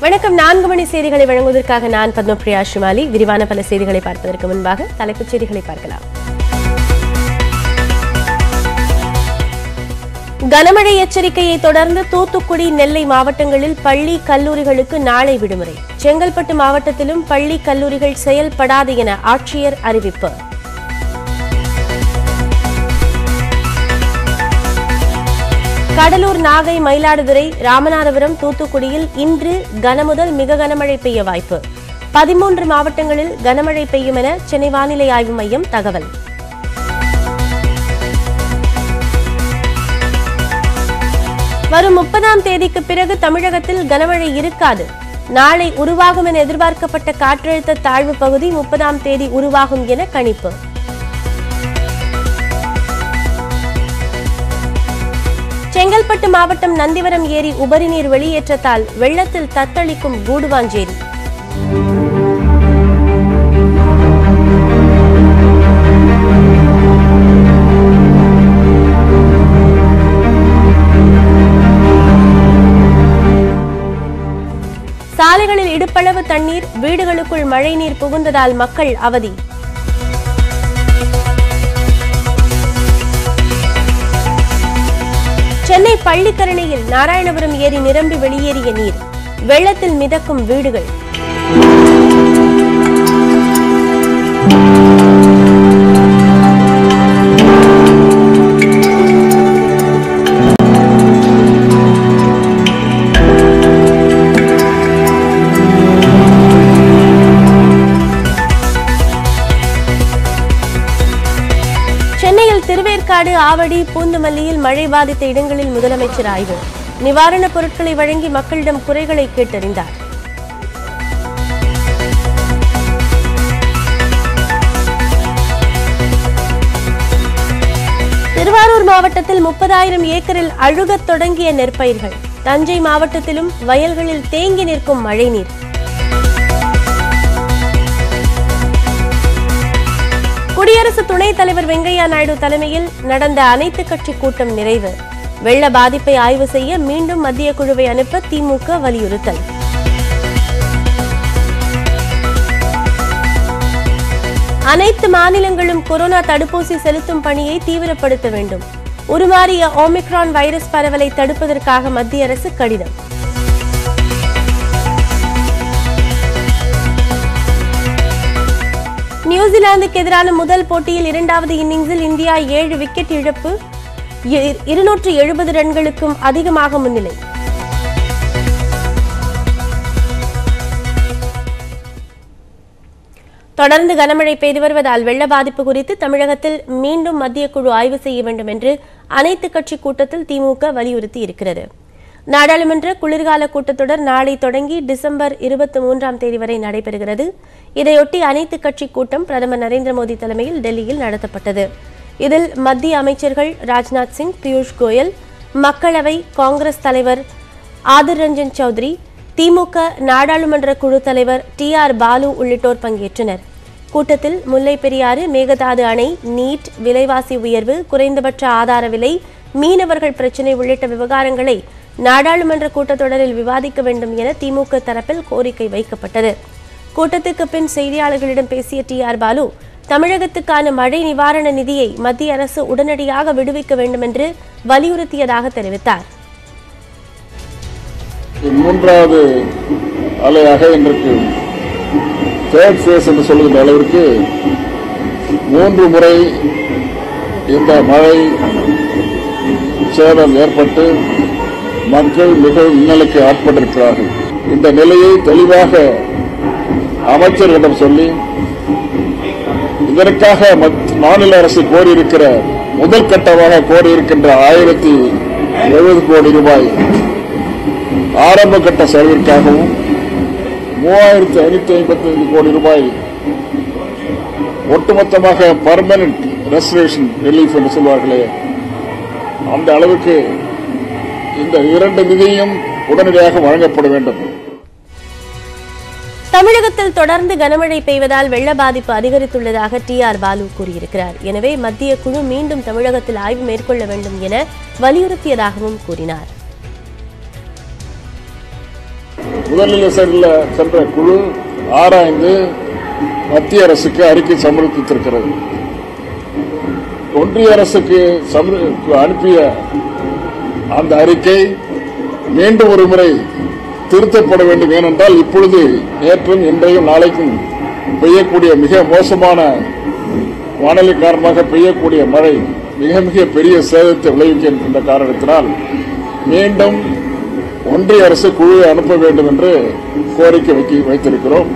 வணக்கம் நான்கு மணி செய்திகளை வழங்குவதற்காக நான் பத்மபிரியா ஷிமாலி விரிவான பல செய்திகளை பார்ப்பதற்கு முன்பாக தலைப்புச் செய்திகளை பார்க்கலாம் கனமழை எச்சரிக்கையை தொடர்ந்து தூத்துக்குடி நெல்லை மாவட்டங்களில் பள்ளி கல்லூரிகளுக்கு நாளை விடுமுறை செங்கல்பட்டு மாவட்டத்திலும் பள்ளி கல்லூரிகள் செயல்படாது என ஆட்சியர் அறிவிப்பு கடலூர் நாகை மயிலாடுதுறை ராமநாதபுரம் தூத்துக்குடியில் இன்று கனமுதல் மிக கனமழை பெய்ய வாய்ப்பு பதிமூன்று மாவட்டங்களில் கனமழை பெய்யும் என சென்னை வானிலை ஆய்வு மையம் தகவல் வரும் முப்பதாம் தேதிக்கு பிறகு தமிழகத்தில் கனமழை இருக்காது நாளை உருவாகும் என எதிர்பார்க்கப்பட்ட காற்றழுத்த தாழ்வு பகுதி முப்பதாம் தேதி உருவாகும் என கணிப்பு செங்கல்பட்டு மாவட்டம் நந்திவரம் ஏரி உபரி நீர் வெளியேற்றத்தால் வெள்ளத்தில் தத்தளிக்கும் கூடுவாஞ்சேரி சாலைகளில் இடுப்பளவு தண்ணீர் வீடுகளுக்குள் மழைநீர் புகுந்ததால் மக்கள் அவதி சென்னை பள்ளிக்கரணையில் நாராயணபுரம் ஏரி நிரம்பி வெளியேறிய நீர் வெள்ளத்தில் மிதக்கும் வீடுகள் சென்னையில் திருவேற்காடு ஆவடி பூந்தமல்லியில் மழை பாதித்த இடங்களில் முதலமைச்சர் ஆய்வு நிவாரணப் பொருட்களை வழங்கி மக்களிடம் குறைகளை கேட்டறிந்தார் திருவாரூர் மாவட்டத்தில் முப்பதாயிரம் ஏக்கரில் அழுகத் தொடங்கிய நெற்பயிர்கள் தஞ்சை மாவட்டத்திலும் வயல்களில் தேங்கி நிற்கும் மழைநீர் குடியரசு துணைத் தலைவர் வெங்கையா நாயுடு தலைமையில் நடந்த அனைத்து கட்சி கூட்டம் நிறைவு வெள்ள பாதிப்பை ஆய்வு செய்ய மீண்டும் மத்திய குழுவை அனுப்ப திமுக வலியுறுத்தல் அனைத்து மாநிலங்களும் கொரோனா தடுப்பூசி செலுத்தும் பணியை தீவிரப்படுத்த வேண்டும் உருமாறிய ஓமிக்ரான் வைரஸ் பரவலை தடுப்பதற்காக மத்திய அரசு கடிதம் நியூசிலாந்துக்கு எதிரான முதல் போட்டியில் இரண்டாவது இன்னிங்ஸில் இந்தியா ஏழு விக்கெட் இழப்பு இ- இருநூற்று எழுபது ரன்களுக்கும் அதிகமாக முன்னிலை தொடர்ந்து கனமழை பெய்து வருவதால் வெள்ள பாதிப்பு குறித்து தமிழகத்தில் மீண்டும் மத்திய குழு ஆய்வு செய்ய வேண்டும் என்று அனைத்து கட்சி கூட்டத்தில் திமுக வலியுறுத்தி இருக்கிறது நாடாளுமன்ற குளிர்கால கூட்டத்தொடர் நாளை தொடங்கி டிசம்பர் இருபத்தி மூன்றாம் தேதி வரை நடைபெறுகிறது இதையொட்டி அனைத்து கட்சி கூட்டம் பிரதமர் நரேந்திர மோடி தலைமையில் டெல்லியில் நடத்தப்பட்டது இதில் மத்திய அமைச்சர்கள் ராஜ்நாத் சிங் பியூஷ் கோயல் மக்களவை காங்கிரஸ் தலைவர் ஆதிர் ரஞ்சன் சௌத்ரி திமுக நாடாளுமன்ற குழு தலைவர் டி ஆர் பாலு உள்ளிட்டோர் பங்கேற்றனர் கூட்டத்தில் முல்லை பெரியாறு மேகதாது அணை நீட் விலைவாசி உயர்வு குறைந்தபட்ச ஆதார விலை மீனவர்கள் பிரச்சினை உள்ளிட்ட விவகாரங்களை நாடாளுமன்ற கூட்டத்தொடரில் விவாதிக்க வேண்டும் என திமுக தரப்பில் கோரிக்கை வைக்கப்பட்டது கூட்டத்துக்கு பின் செய்தியாளர்களிடம் பேசிய டி ஆர் பாலு தமிழகத்துக்கான மழை நிவாரண நிதியை மத்திய அரசு உடனடியாக விடுவிக்க வேண்டும் என்று வலியுறுத்தியதாக தெரிவித்தார் மூன்றாவது அலையாக இன்றைக்கு தேர்ட் ஃபேஸ் என்று சொல்லுகின்ற அளவிற்கு மூன்று முறை இந்த மழை சேதம் ஏற்பட்டு மக்கள் மிகவும் இன்னலுக்கு ஆட்பட்டிருக்கிறார்கள் இந்த நிலையை தெளிவாக அமைச்சர்களிடம் சொல்லி இதற்காக மத்- மாநில அரசு கோரியிருக்கிற முதல் கட்டமாக கோரியிருக்கின்ற ஆயிரத்தி எழுபது கோடி ரூபாய் ஆரம்ப கட்ட செலவிற்காகவும் மூவாயிரத்தி ஐநூத்தி ஐம்பத்தி ஐந்து கோடி ரூபாய் ஒட்டுமொத்தமாக பர்மனன்ட் ரெஸ்டரேஷன் ரிலீஃப் என்று சொல்வார்களே அந்த அளவுக்கு இந்த இரண்டு நிதியும் உடனடியாக வழங்கப்பட வேண்டும் தமிழகத்தில் தொடர்ந்து கனமழை பெய்வதால் வெள்ள பாதிப்பு அதிகரித்துள்ளதாக டி ஆர் பாலு கூறியிருக்கிறார் எனவே மத்திய குழு மீண்டும் தமிழகத்தில் ஆய்வு மேற்கொள்ள வேண்டும் என வலியுறுத்தியதாகவும் கூறினார் முதலில் செல்ல சென்ற குழு ஆராய்ந்து மத்திய அரசுக்கு அறிக்கை சமர்ப்பித்திருக்கிறது ஒன்றிய அரசுக்கு சமர்- அனுப்பிய அந்த அறிக்கை மீண்டும் ஒரு முறை திருத்தப்பட வேண்டும் ஏனென்றால் இப்பொழுது நேற்றும் இன்றையும் நாளைக்கும் பெய்யக்கூடிய மிக மோசமான வானிலை காரணமாக பெய்யக்கூடிய மழை மிக மிக பெரிய சேதத்தை விளைவிக்கின்ற காரணத்தினால் மீண்டும் ஒன்றிய அரசு குழுவை அனுப்ப வேண்டும் என்று கோரிக்கை வைக்க வைத்திருக்கிறோம்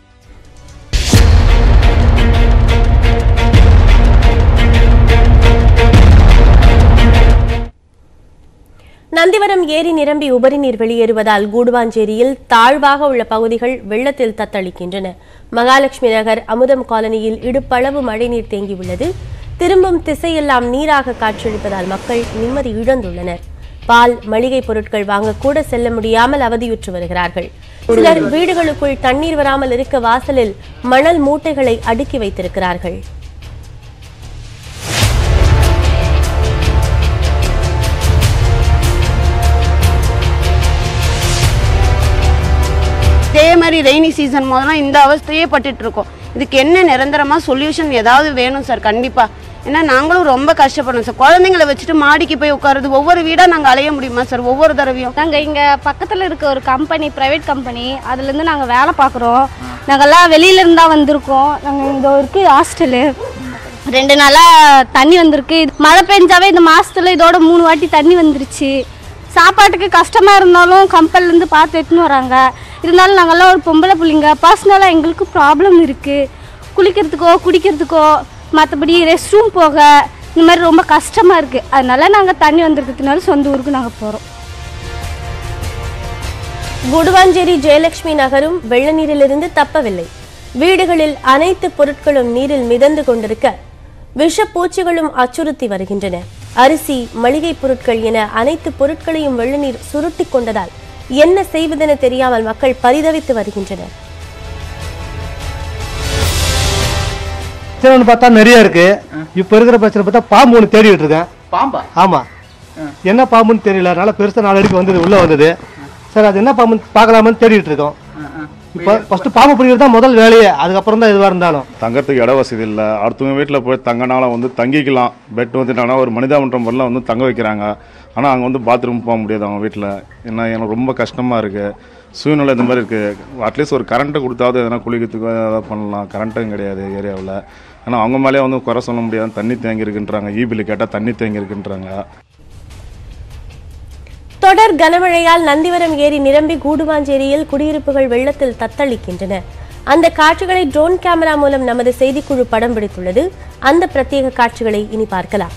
நந்திவரம் ஏரி நிரம்பி உபரிநீர் வெளியேறுவதால் கூடுவாஞ்சேரியில் தாழ்வாக உள்ள பகுதிகள் வெள்ளத்தில் தத்தளிக்கின்றன மகாலட்சுமி நகர் அமுதம் காலனியில் இடுப்பளவு மழைநீர் தேங்கியுள்ளது திரும்பும் திசையெல்லாம் நீராக காட்சியளிப்பதால் மக்கள் நிம்மதி இழந்துள்ளனர் பால் மளிகை பொருட்கள் வாங்க கூட செல்ல முடியாமல் அவதியுற்று வருகிறார்கள் சிலர் வீடுகளுக்குள் தண்ணீர் வராமல் இருக்க வாசலில் மணல் மூட்டைகளை அடுக்கி வைத்திருக்கிறார்கள் இதே மாதிரி ரெய்னி சீசன் போதெல்லாம் இந்த அவஸ்தையே பட்டுட்டு இருக்கோம் இதுக்கு என்ன நிரந்தரமா சொல்யூஷன் ஏதாவது வேணும் சார் கண்டிப்பா ஏன்னா நாங்களும் ரொம்ப கஷ்டப்படுறோம் சார் குழந்தைங்களை வச்சுட்டு மாடிக்கு போய் உட்காருது ஒவ்வொரு வீடா நாங்க அலைய முடியுமா சார் ஒவ்வொரு தடவையும் நாங்கள் இங்கே பக்கத்தில் இருக்க ஒரு கம்பெனி ப்ரைவேட் கம்பெனி அதுலேருந்து நாங்கள் வேலை பார்க்குறோம் நாங்கள்லாம் வெளியில இருந்தா வந்திருக்கோம் நாங்கள் இந்த இருக்கு ஹாஸ்டலு ரெண்டு நாளாக தண்ணி வந்திருக்கு இது மழை பெஞ்சாவே இந்த மாசத்துல இதோட மூணு வாட்டி தண்ணி வந்துருச்சு சாப்பாட்டுக்கு கஷ்டமாக இருந்தாலும் கம்பெனிலேருந்து பார்த்து எடுத்துன்னு வராங்க இருந்தாலும் நாங்கள்லாம் ஒரு பொம்பளை பிள்ளைங்க பர்சனலாக எங்களுக்கு ப்ராப்ளம் இருக்குது குளிக்கிறதுக்கோ குடிக்கிறதுக்கோ மற்றபடி ரெஸ்ட் ரூம் போக இந்த மாதிரி ரொம்ப கஷ்டமாக இருக்குது அதனால நாங்கள் தண்ணி வந்திருக்கிறதுனால சொந்த ஊருக்கு நாங்கள் போகிறோம் குடுவாஞ்சேரி ஜெயலட்சுமி நகரும் வெள்ள நீரிலிருந்து தப்பவில்லை வீடுகளில் அனைத்து பொருட்களும் நீரில் மிதந்து கொண்டிருக்க விஷப்பூச்சிகளும் அச்சுறுத்தி வருகின்றன அரிசி மளிகை பொருட்கள் என அனைத்து பொருட்களையும் வெள்ள நீர் சுருட்டி கொண்டதால் என்ன செய்வதென தெரியாமல் மக்கள் பரிதவித்து வருகின்றனர் பிரச்சனைன்னு பார்த்தா நிறைய இருக்கு இப்ப இருக்கிற பிரச்சனை பார்த்தா பாம்பு ஒன்று தேடிட்டு இருக்கேன் பாம்பா ஆமா என்ன பாம்புன்னு தெரியல அதனால பெருசா நாலு அடிக்கு வந்தது உள்ள வந்தது சார் அது என்ன பாம்புன்னு பார்க்கலாமான்னு தேடிட்டு இருக்கோம் இப்போ ஃபர்ஸ்ட் பாம்பு பிடிக்கிறது தான் முதல் வேலையே அதுக்கப்புறம் தான் எதுவாக இருந்தாலும் தங்கறதுக்கு இட வசதி இல்லை அடுத்தவங்க வீட்டில் போய் தங்கனால வந்து தங்கிக்கலாம் பெட் வந்துட்டாங்கன்னா ஒரு மனிதாமன்றம் வரலாம் வந்து தங்க வைக்கிறாங்க ஆனால் அங்கே வந்து பாத்ரூம் போக முடியாது அவங்க வீட்டில் ஏன்னா எனக்கு ரொம்ப கஷ்டமாக இருக்குது சூழ்நிலை இந்த மாதிரி இருக்குது அட்லீஸ்ட் ஒரு கரண்ட்டை கொடுத்தாவது எதனா குளிக்கிறதுக்கோ ஏதாவது பண்ணலாம் கரண்ட்டும் கிடையாது ஏரியாவில் ஆனால் அவங்க மேலேயே வந்து குறை சொல்ல முடியாது தண்ணி தேங்கி இருக்குன்றாங்க ஈபில் கேட்டால் தண்ணி தேங்கி இருக்குன்றாங்க தொடர் கனமழையால் நந்திவரம் ஏரி நிரம்பி கூடுவாஞ்சேரியில் குடியிருப்புகள் வெள்ளத்தில் தத்தளிக்கின்றன அந்த காட்சிகளை ட்ரோன் கேமரா மூலம் நமது செய்திக்குழு படம் பிடித்துள்ளது அந்த பிரத்யேக காட்சிகளை இனி பார்க்கலாம்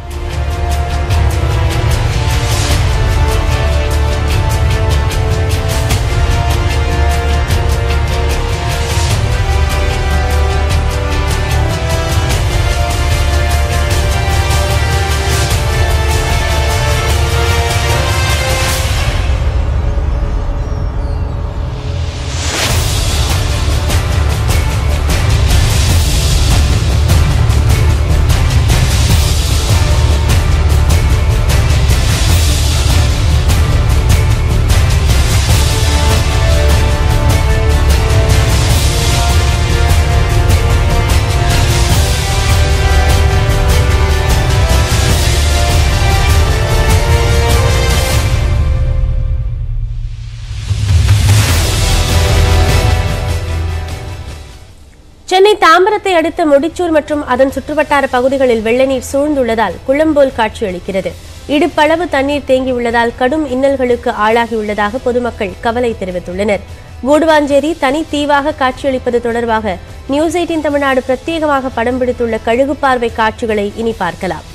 சென்னை தாம்பரத்தை அடுத்த முடிச்சூர் மற்றும் அதன் சுற்றுவட்டார பகுதிகளில் வெள்ள நீர் சூழ்ந்துள்ளதால் குளம்போல் காட்சியளிக்கிறது இடுப்பளவு தண்ணீர் தேங்கியுள்ளதால் கடும் இன்னல்களுக்கு ஆளாகியுள்ளதாக பொதுமக்கள் கவலை தெரிவித்துள்ளனர் கூடுவாஞ்சேரி தனி தீவாக காட்சியளிப்பது தொடர்பாக நியூஸ் எயிட்டின் தமிழ்நாடு பிரத்யேகமாக படம் பிடித்துள்ள கழுகு பார்வை காட்சிகளை இனி பார்க்கலாம்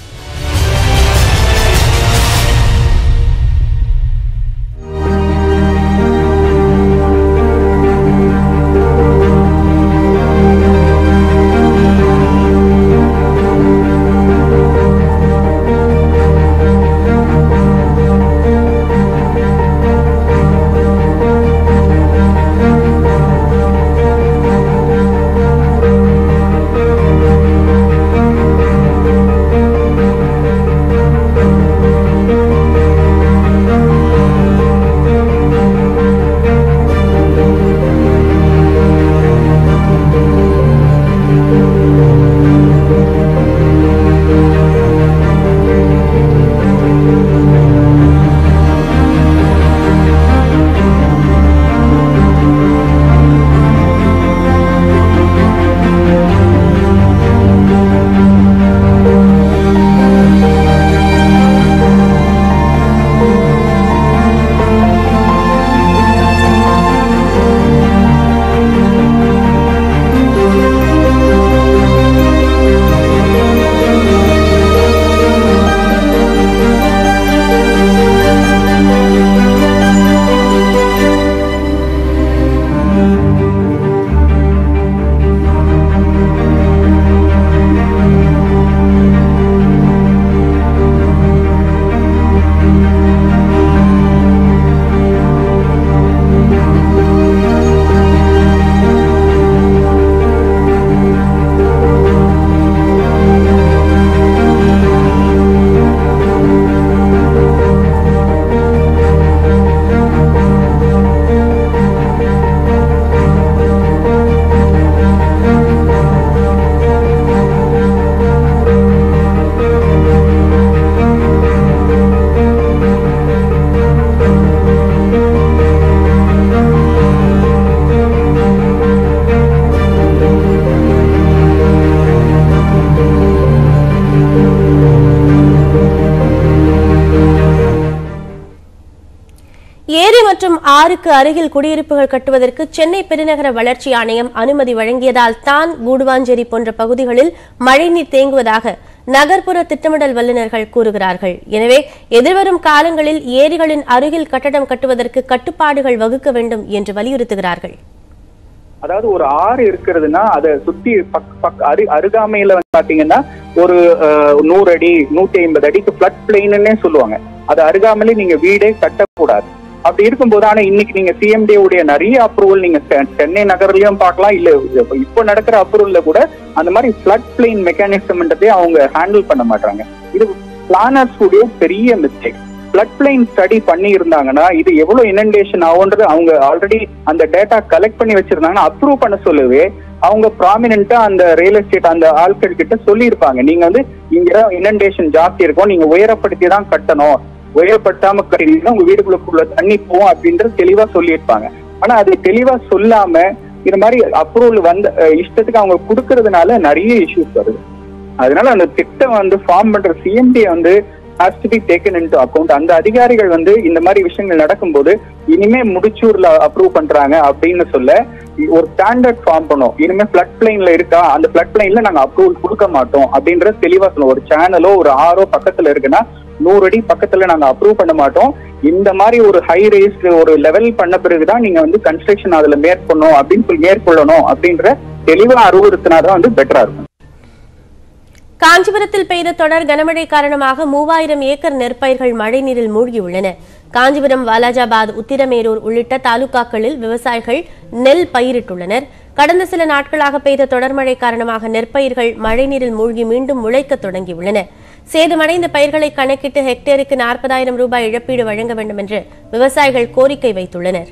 ஏரி மற்றும் ஆறுக்கு அருகில் குடியிருப்புகள் கட்டுவதற்கு சென்னை பெருநகர வளர்ச்சி ஆணையம் அனுமதி வழங்கியதால் தான் கூடுவாஞ்சேரி போன்ற பகுதிகளில் மழைநீர் தேங்குவதாக நகர்ப்புற திட்டமிடல் வல்லுநர்கள் கூறுகிறார்கள் எனவே எதிர்வரும் காலங்களில் ஏரிகளின் அருகில் கட்டடம் கட்டுவதற்கு கட்டுப்பாடுகள் வகுக்க வேண்டும் என்று வலியுறுத்துகிறார்கள் அதாவது ஒரு ஆறு இருக்கிறதுனா அதை சுத்தி பக் பக் அரு அருகாமையில வந்து பாத்தீங்கன்னா ஒரு அஹ், நூறு அடி நூத்தி ஐம்பது அடிக்கு ஃபிளட் பிளெயின்னே சொல்லுவாங்க அது அருகாமையில நீங்க வீடே கட்டக்கூடாது அப்படி இருக்கும்போது ஆனா இன்னைக்கு நீங்க சிஎம்டி உடைய நிறைய அப்ரூவல் நீங்க செ- சென்னை நகர்லயும் பார்க்கலாம் இல்ல இப்போ நடக்கிற அப்ரூவல்ல கூட அந்த மாதிரி ஃபிளட் பிளெயின் மெக்கானிசம்ன்றதே அவங்க ஹேண்டில் பண்ண மாட்டாங்க இது பிளானர்ஸ் உடைய பெரிய மிஸ்டேக் ஃபிளட் பிளைன் ஸ்டடி பண்ணி இருந்தாங்கன்னா இது எவ்வளவு இனண்டேஷன் ஆகுன்றது அவங்க ஆல்ரெடி அந்த டேட்டா கலெக்ட் பண்ணி வச்சிருந்தாங்கன்னா அப்ரூவ் பண்ண சொல்லவே அவங்க ப்ராமினென்ட்டா அந்த ரியல் எஸ்டேட் அந்த ஆட்கள் கிட்ட சொல்லியிருப்பாங்க நீங்க வந்து இங்க இனண்டேஷன் ஜாஸ்தி இருக்கும் நீங்க உயரப்படுத்தி தான் கட்டணும் உயரப்படுத்தாம கட்டினீங்கன்னா உங்க வீடுகளுக்குள்ள தண்ணி போகும் அப்படின்றது தெளிவா சொல்லியிருப்பாங்க ஆனா அது தெளிவா சொல்லாம இது மாதிரி அப்ரூவல் வந்த அஹ், இஷ்டத்துக்கு அவங்க கொடுக்கறதுனால நிறைய இஷ்யூஸ் வருது அதனால அந்த திட்டம் வந்து ஃபார்ம் பண்ற சிஎம்டி வந்து has to be taken into account அந்த அதிகாரிகள் வந்து இந்த மாதிரி விஷயங்கள் நடக்கும்போது இனிமே முடிச்சூர்ல அப்ரூவ் பண்றாங்க அப்படின்னு சொல்ல ஒரு ஸ்டாண்டர்ட் ஃபார்ம் பண்ணும் இனிமே ஃபிளட் பிளைன்ல இருக்கா அந்த ஃபிளட் பிளைன்ல நாங்க அப்ரூவல் கொடுக்க மாட்டோம் அப்படின்ற தெளிவா சொல்லுவோம் ஒரு சேனலோ ஒரு ஆறோ பக்கத்துல இருக்குன்னா நூறு அடி பக்கத்துல நாங்க அப்ரூவ் பண்ண மாட்டோம் இந்த மாதிரி ஒரு ஹை ரேஸ் ஒரு லெவல் பண்ண பிறகுதான் நீங்க வந்து கன்ஸ்ட்ரக்ஷன் அதுல மேற்கொள்ளணும் அப்படின்னு சொல்லி மேற்கொள்ளணும் அப்படின்ற தெளிவா அறிவுறுத்தினாதான் வந்து பெட்டரா இருக்கும் காஞ்சிபுரத்தில் பெய்த தொடர் கனமழை காரணமாக மூவாயிரம் ஏக்கர் நெற்பயிர்கள் மழைநீரில் மூழ்கியுள்ளன காஞ்சிபுரம் வாலாஜாபாத் உத்திரமேரூர் உள்ளிட்ட தாலுகாக்களில் விவசாயிகள் நெல் பயிரிட்டுள்ளனர் கடந்த சில நாட்களாக பெய்த தொடர் மழை காரணமாக நெற்பயிர்கள் மழைநீரில் மூழ்கி மீண்டும் முளைக்கத் தொடங்கியுள்ளன சேதமடைந்த பயிர்களை கணக்கிட்டு ஹெக்டேருக்கு நாற்பதாயிரம் ரூபாய் இழப்பீடு வழங்க வேண்டும் என்று விவசாயிகள் கோரிக்கை வைத்துள்ளனர்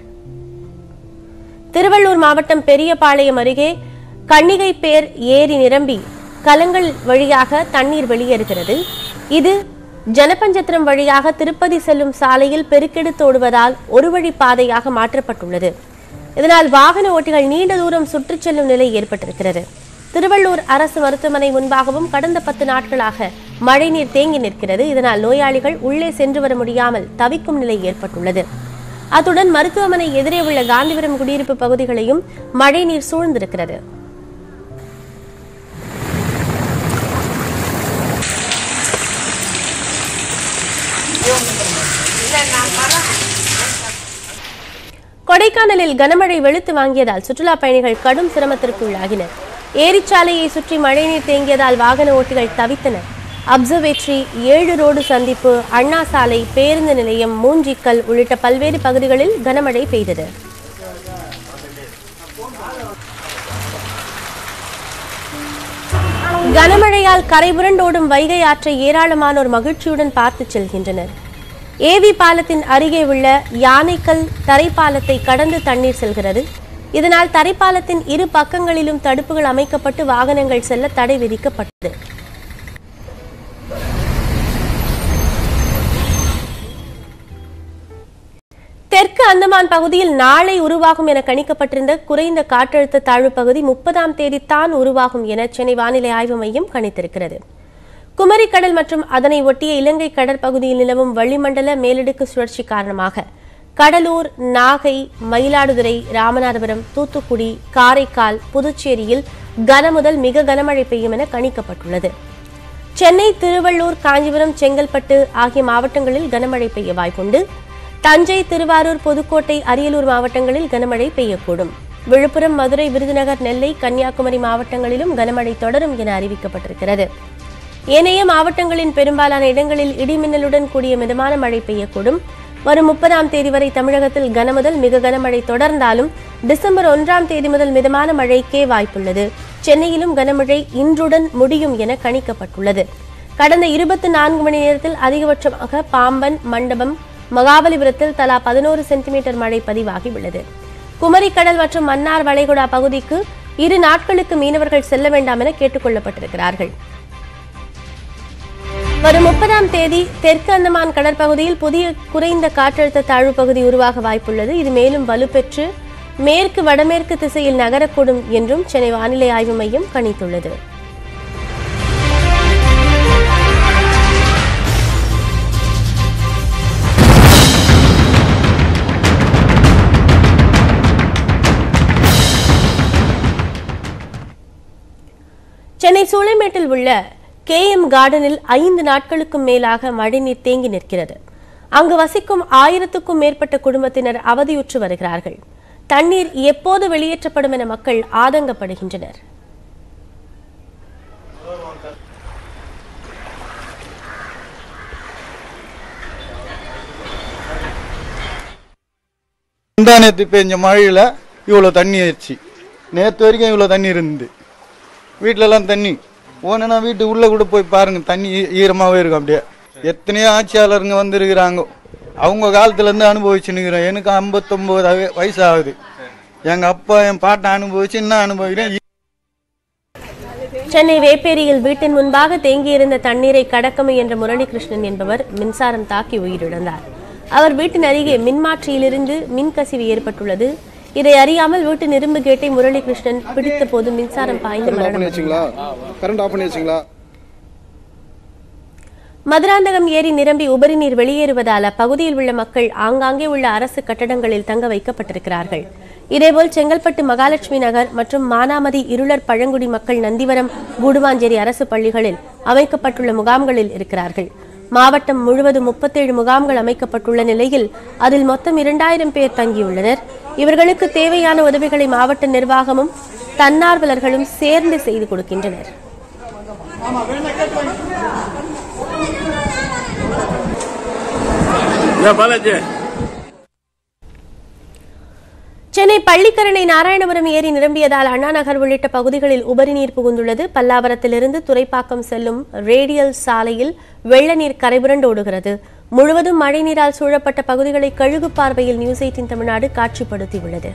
திருவள்ளூர் மாவட்டம் பெரியபாளையம் அருகே கன்னிகை பேர் ஏரி நிரம்பி கலங்கள் வழியாக தண்ணீர் வெளியேறுகிறது இது ஜனபஞ்சத்திரம் வழியாக திருப்பதி செல்லும் சாலையில் பெருக்கெடுத்து ஓடுவதால் ஒரு வழி பாதையாக மாற்றப்பட்டுள்ளது இதனால் வாகன ஓட்டிகள் நீண்ட தூரம் சுற்றிச் செல்லும் நிலை ஏற்பட்டிருக்கிறது திருவள்ளூர் அரசு மருத்துவமனை முன்பாகவும் கடந்த பத்து நாட்களாக மழைநீர் தேங்கி நிற்கிறது இதனால் நோயாளிகள் உள்ளே சென்று வர முடியாமல் தவிக்கும் நிலை ஏற்பட்டுள்ளது அத்துடன் மருத்துவமனை எதிரே உள்ள காந்திபுரம் குடியிருப்பு பகுதிகளையும் மழைநீர் சூழ்ந்திருக்கிறது கொடைக்கானலில் கனமழை வெளுத்து வாங்கியதால் சுற்றுலா பயணிகள் கடும் சிரமத்திற்கு உள்ளாகினர் ஏரிச்சாலையை சுற்றி மழைநீர் தேங்கியதால் வாகன ஓட்டிகள் தவித்தனர் அப்சர்வேட்டரி ஏழு ரோடு சந்திப்பு அண்ணா சாலை பேருந்து நிலையம் மூஞ்சிக்கல் உள்ளிட்ட பல்வேறு பகுதிகளில் கனமழை பெய்தது கனமழையால் கரைபுரண்டோடும் வைகை ஆற்றை ஏராளமானோர் மகிழ்ச்சியுடன் பார்த்துச் செல்கின்றனர் ஏவி பாலத்தின் அருகே உள்ள யானைக்கல் தரைப்பாலத்தை கடந்து தண்ணீர் செல்கிறது இதனால் தரைப்பாலத்தின் இரு பக்கங்களிலும் தடுப்புகள் அமைக்கப்பட்டு வாகனங்கள் செல்ல தடை விதிக்கப்பட்டது தெற்கு அந்தமான் பகுதியில் நாளை உருவாகும் என கணிக்கப்பட்டிருந்த குறைந்த காற்றழுத்த தாழ்வு பகுதி முப்பதாம் தேதி தான் உருவாகும் என சென்னை வானிலை ஆய்வு மையம் கணித்திருக்கிறது குமரிக்கடல் மற்றும் அதனை ஒட்டிய இலங்கை கடற்பகுதியில் நிலவும் வளிமண்டல மேலடுக்கு சுழற்சி காரணமாக கடலூர் நாகை மயிலாடுதுறை ராமநாதபுரம் தூத்துக்குடி காரைக்கால் புதுச்சேரியில் கனமுதல் மிக கனமழை பெய்யும் என கணிக்கப்பட்டுள்ளது சென்னை திருவள்ளூர் காஞ்சிபுரம் செங்கல்பட்டு ஆகிய மாவட்டங்களில் கனமழை பெய்ய வாய்ப்புண்டு தஞ்சை திருவாரூர் புதுக்கோட்டை அரியலூர் மாவட்டங்களில் கனமழை பெய்யக்கூடும் விழுப்புரம் மதுரை விருதுநகர் நெல்லை கன்னியாகுமரி மாவட்டங்களிலும் கனமழை தொடரும் என அறிவிக்கப்பட்டிருக்கிறது ஏனைய மாவட்டங்களின் பெரும்பாலான இடங்களில் இடிமின்னலுடன் கூடிய மிதமான மழை பெய்யக்கூடும் வரும் முப்பதாம் தேதி வரை தமிழகத்தில் கனமுதல் மிக கனமழை தொடர்ந்தாலும் டிசம்பர் ஒன்றாம் தேதி முதல் மிதமான மழைக்கே வாய்ப்புள்ளது சென்னையிலும் கனமழை இன்றுடன் முடியும் என கணிக்கப்பட்டுள்ளது கடந்த இருபத்தி நான்கு மணி நேரத்தில் அதிகபட்சமாக பாம்பன் மண்டபம் மகாபலிபுரத்தில் தலா பதினோரு சென்டிமீட்டர் மழை பதிவாகி உள்ளது குமரிக்கடல் மற்றும் மன்னார் வளைகுடா பகுதிக்கு இரு நாட்களுக்கு மீனவர்கள் செல்ல வேண்டாம் என கேட்டுக் கொள்ளப்பட்டிருக்கிறார்கள் வரும் முப்பதாம் தேதி தெற்கு அந்தமான் கடற்பகுதியில் புதிய குறைந்த காற்றழுத்த தாழ்வு பகுதி உருவாக வாய்ப்புள்ளது இது மேலும் வலுப்பெற்று மேற்கு வடமேற்கு திசையில் நகரக்கூடும் என்றும் சென்னை வானிலை ஆய்வு மையம் கணித்துள்ளது கோயம்பேட்டில் உள்ள கே எம் கார்டனில் ஐந்து நாட்களுக்கும் மேலாக மழைநீர் தேங்கி நிற்கிறது அங்கு வசிக்கும் ஆயிரத்துக்கும் மேற்பட்ட குடும்பத்தினர் அவதியுற்று வருகிறார்கள் தண்ணீர் எப்போது வெளியேற்றப்படும் என மக்கள் ஆதங்கப்படுகின்றனர் முந்தா நேற்று பெஞ்ச மழையில் இவ்வளோ தண்ணி ஆயிடுச்சு நேற்று வரைக்கும் இவ்வளோ தண்ணி இருந்து வீட்டிலலாம் தண்ணி போனேன்னா வீட்டு உள்ளே கூட போய் பாருங்க தண்ணி ஈ- ஈரமாவே இருக்கும் அப்படியே எத்தனையோ ஆட்சியாளருங்க வந்திருக்கிறாங்க அவங்க காலத்துலேருந்து அனுபவிச்சுன்னுக்கிறேன் எனக்கு ஐம்பத்தொம்போது வய- வயசு ஆகுது எங்கள் அப்பா என் பாட்டை அனுபவிச்சு இன்னும் அனுபவிக்கிறேன் சென்னை வேப்பேரியில் வீட்டின் முன்பாக தேங்கியிருந்த தண்ணீரை கடக்க முயன்ற முரளிகிருஷ்ணன் என்பவர் மின்சாரம் தாக்கி உயிரிழந்தார் அவர் வீட்டின் அருகே மின்மாற்றியிலிருந்து மின்கசிவு ஏற்பட்டுள்ளது இதை அறியாமல் வீட்டின் இரும்பு கேட்டை முரளிகிருஷ்ணன் பிடித்த போது மின்சாரம் பாய்ந்து மரணம் கரண்ட் ஆஃப் பண்ணி வச்சிங்களா மதுராந்தகம் ஏரி நிரம்பி உபரி நீர் வெளியேறுவதால் அப்பகுதியில் உள்ள மக்கள் ஆங்காங்கே உள்ள அரசு கட்டடங்களில் தங்க வைக்கப்பட்டிருக்கிறார்கள் இதேபோல் செங்கல்பட்டு மகாலட்சுமி நகர் மற்றும் மானாமதி இருளர் பழங்குடி மக்கள் நந்திவரம் கூடுவாஞ்சேரி அரசு பள்ளிகளில் அமைக்கப்பட்டுள்ள முகாம்களில் இருக்கிறார்கள் மாவட்டம் முழுவதும் முப்பத்தேழு முகாம்கள் அமைக்கப்பட்டுள்ள நிலையில் அதில் மொத்தம் இரண்டாயிரம் பேர் தங்கியுள்ளனர் இவர்களுக்கு தேவையான உதவிகளை மாவட்ட நிர்வாகமும் தன்னார்வலர்களும் சேர்ந்து செய்து கொடுக்கின்றனர் சென்னை பள்ளிக்கரணை நாராயணபுரம் ஏரி நிரம்பியதால் அண்ணா நகர் உள்ளிட்ட பகுதிகளில் உபரி நீர் புகுந்துள்ளது பல்லாவரத்திலிருந்து துறைப்பாக்கம் செல்லும் ரேடியல் சாலையில் வெள்ள நீர் கரைபுரண்டு ஓடுகிறது முழுவதும் மழைநீரால் சூழப்பட்ட பகுதிகளை கழுகு பார்வையில் நியூஸ் எயிட்டின் தமிழ்நாடு காட்சிப்படுத்தியுள்ளது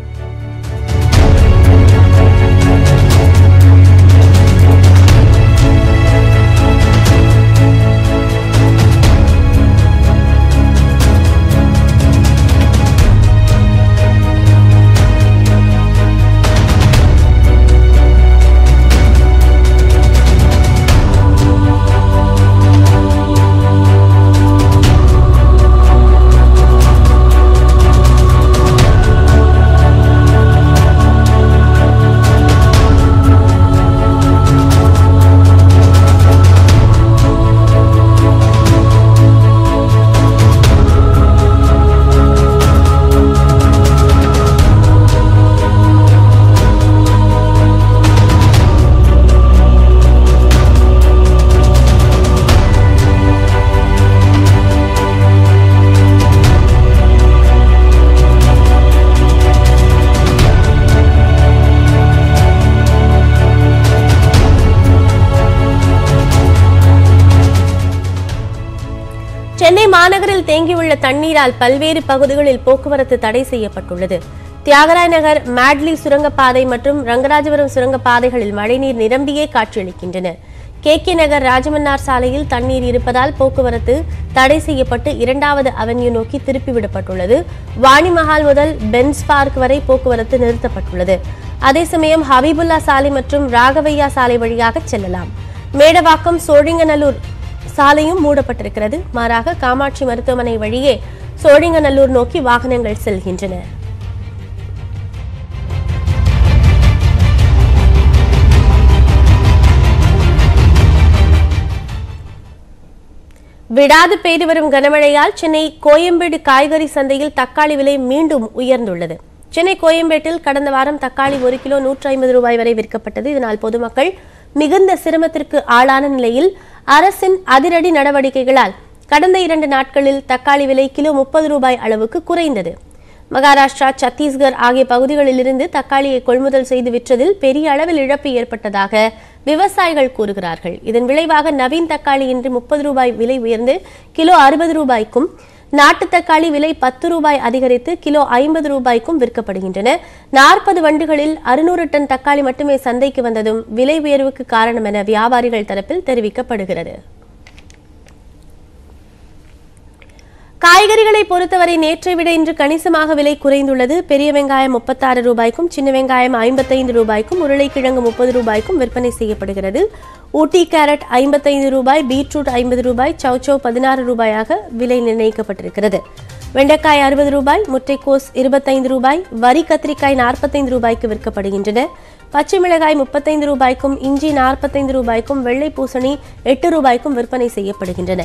சென்னை மாநகரில் தேங்கியுள்ள தண்ணீரால் பல்வேறு பகுதிகளில் போக்குவரத்து தடை செய்யப்பட்டுள்ளது தியாகராய நகர் மேட்லி சுரங்கப்பாதை மற்றும் ரங்கராஜபுரம் சுரங்கப்பாதைகளில் மழைநீர் நிரம்பியே காட்சியளிக்கின்றன கே கே நகர் ராஜமன்னார் சாலையில் தண்ணீர் இருப்பதால் போக்குவரத்து தடை செய்யப்பட்டு இரண்டாவது அவென்யூ நோக்கி திருப்பிவிடப்பட்டுள்ளது வாணி மஹால் முதல் பென்ஸ் பார்க் வரை போக்குவரத்து நிறுத்தப்பட்டுள்ளது அதே சமயம் ஹபீபுல்லா சாலை மற்றும் ராகவையா சாலை வழியாக செல்லலாம் மேடவாக்கம் சோழிங்கநல்லூர் சாலையும் மூடப்பட்டிருக்கிறது மாறாக காமாட்சி மருத்துவமனை வழியே சோழிங்கநல்லூர் நோக்கி வாகனங்கள் செல்கின்றன விடாது பெய்து வரும் கனமழையால் சென்னை கோயம்பேடு காய்கறி சந்தையில் தக்காளி விலை மீண்டும் உயர்ந்துள்ளது சென்னை கோயம்பேட்டில் கடந்த வாரம் தக்காளி ஒரு கிலோ நூற்றி ஐம்பது ரூபாய் வரை விற்கப்பட்டது இதனால் பொதுமக்கள் மிகுந்த சிரமத்திற்கு ஆளான நிலையில் அரசின் அதிரடி நடவடிக்கைகளால் கடந்த இரண்டு நாட்களில் தக்காளி விலை கிலோ முப்பது ரூபாய் அளவுக்கு குறைந்தது மகாராஷ்டிரா சத்தீஸ்கர் ஆகிய பகுதிகளிலிருந்து தக்காளியை கொள்முதல் செய்து விற்றதில் பெரிய அளவில் இழப்பு ஏற்பட்டதாக விவசாயிகள் கூறுகிறார்கள் இதன் விளைவாக நவீன் தக்காளி இன்று முப்பது ரூபாய் விலை உயர்ந்து கிலோ அறுபது ரூபாய்க்கும் நாட்டு தக்காளி விலை பத்து ரூபாய் அதிகரித்து கிலோ ஐம்பது ரூபாய்க்கும் விற்கப்படுகின்றன நாற்பது வண்டிகளில் அறுநூறு டன் தக்காளி மட்டுமே சந்தைக்கு வந்ததும் விலை உயர்வுக்கு காரணம் என வியாபாரிகள் தரப்பில் தெரிவிக்கப்படுகிறது காய்கறிகளை பொறுத்தவரை நேற்றை விட இன்று கணிசமாக விலை குறைந்துள்ளது பெரிய வெங்காயம் முப்பத்தாறு ரூபாய்க்கும் சின்ன வெங்காயம் ஐம்பத்தைந்து ரூபாய்க்கும் உருளைக்கிழங்கு முப்பது ரூபாய்க்கும் விற்பனை செய்யப்படுகிறது ஊட்டி கேரட் ஐம்பத்தைந்து ரூபாய் பீட்ரூட் ஐம்பது ரூபாய் சௌச்சௌ பதினாறு ரூபாயாக விலை நிர்ணயிக்கப்பட்டிருக்கிறது வெண்டைக்காய் அறுபது ரூபாய் முட்டைக்கோஸ் இருபத்தைந்து ரூபாய் வரி கத்திரிக்காய் நாற்பத்தைந்து ரூபாய்க்கு விற்கப்படுகின்றன பச்சை மிளகாய் முப்பத்தைந்து ரூபாய்க்கும் இஞ்சி நாற்பத்தைந்து ரூபாய்க்கும் வெள்ளை பூசணி எட்டு ரூபாய்க்கும் விற்பனை செய்யப்படுகின்றன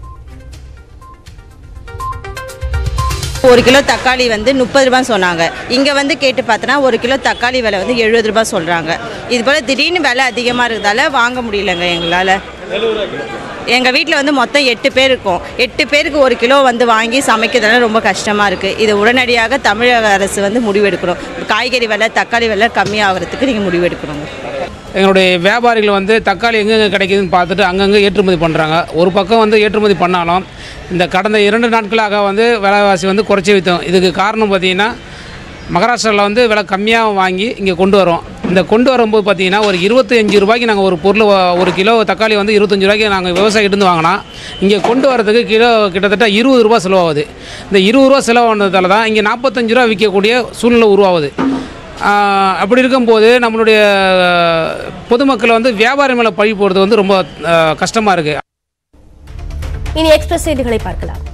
ஒரு கிலோ தக்காளி வந்து முப்பது ரூபாய் சொன்னாங்க இங்கே வந்து கேட்டு பார்த்தோன்னா ஒரு கிலோ தக்காளி விலை வந்து எழுபது ரூபாய் சொல்கிறாங்க இது போல் திடீர்னு விலை அதிகமாக இருக்கிறதால வாங்க முடியலங்க எங்களால் எங்கள் வீட்டில் வந்து மொத்தம் எட்டு பேர் இருக்கோம் எட்டு பேருக்கு ஒரு கிலோ வந்து வாங்கி சமைக்கிறதுனால ரொம்ப கஷ்டமாக இருக்குது இது உடனடியாக தமிழக அரசு வந்து முடிவெடுக்கணும் காய்கறி விலை தக்காளி விலை கம்மியாகிறதுக்கு நீங்கள் முடிவெடுக்கணும் எங்களுடைய வியாபாரிகள் வந்து தக்காளி எங்கெங்கே கிடைக்குதுன்னு பார்த்துட்டு அங்கங்கே ஏற்றுமதி பண்ணுறாங்க ஒரு பக்கம் வந்து ஏற்றுமதி பண்ணாலும் இந்த கடந்த இரண்டு நாட்களாக வந்து விலைவாசி வந்து குறைச்சி வைத்தோம் இதுக்கு காரணம் பார்த்தீங்கன்னா மகாராஷ்டிராவில் வந்து விலை கம்மியாக வாங்கி இங்கே கொண்டு வரோம் இந்த கொண்டு வரும்போது பார்த்தீங்கன்னா ஒரு இருபத்தஞ்சு ரூபாய்க்கு நாங்கள் ஒரு பொருள் வா- ஒரு கிலோ தக்காளி வந்து இருபத்தஞ்சு ரூபாய்க்கு நாங்கள் விவசாயிகிட்டேருந்து வாங்கினா இங்கே கொண்டு வரதுக்கு கிலோ கிட்டத்தட்ட இருபது ரூபா செலவாகுது இந்த இருபது ரூபா செலவானதால தான் இங்கே நாற்பத்தஞ்சு ரூபா விற்கக்கூடிய சூழ்நிலை உருவாகுது ஆஹ் அப்படி இருக்கும்போது நம்மளுடைய பொதுமக்களை வந்து வியாபாரி மேலே பழி போடுறது வந்து ரொம்ப கஷ்டமாக இருக்குது இனி எக்ஸ்பிரஸ் செய்திகளை பார்க்கலாம்